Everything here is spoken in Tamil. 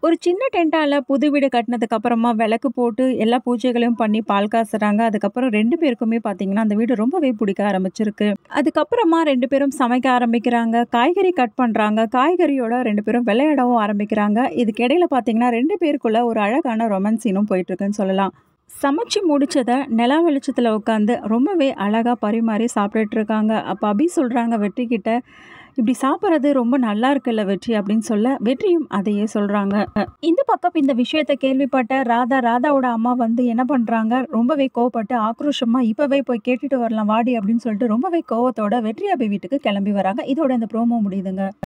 ஒரு சின்ன டென்ட்டால புது வீடு கட்டினதுக்கு அப்புறமா விளக்கு போட்டு எல்லா பூஜைகளையும் பண்ணி பால் காசுறாங்க. அதுக்கப்புறம் 2 பேருக்குமே பார்த்தீங்கன்னா, அந்த வீடு ரொம்பவே பிடிக்க ஆரம்பிச்சிருக்கு. அதுக்கப்புறமா 2 பேரும் சமைக்க ஆரம்பிக்கிறாங்க. காய்கறி கட் பண்றாங்க. காய்கறியோட 2 பேரும் விளையாடவும் ஆரம்பிக்கிறாங்க. இதுக்கு இடையில பார்த்தீங்கன்னா, 2 பேருக்குள்ள ஒரு அழகான ரொமான்ஸ் சீனும் போயிட்டுருக்குன்னு சொல்லலாம். சமைச்சு முடிச்சத நிலா வெளிச்சத்துல உட்காந்து ரொம்பவே அழகா பரிமாறி சாப்பிட்டுட்டு இருக்காங்க. அப்ப அபி சொல்றாங்க வெற்றிகிட்ட, "இப்படி சாப்பிடுறது ரொம்ப நல்லா இருக்குல்ல வெற்றி" அப்படின்னு சொல்ல, வெற்றியும் அதையே சொல்றாங்க. இந்த பக்கம் இந்த விஷயத்த கேள்விப்பட்ட ராதா, ராதாவோட அம்மா வந்து என்ன பண்றாங்க, ரொம்பவே கோவப்பட்டு ஆக்ரோஷமா, "இப்பவே போய் கேட்டுட்டு வரலாம் வாடி" அப்படின்னு சொல்லிட்டு ரொம்பவே கோவத்தோட வெற்றி அபி வீட்டுக்கு கிளம்பி வராங்க. இதோட இந்த ப்ரோமோ முடியுதுங்க.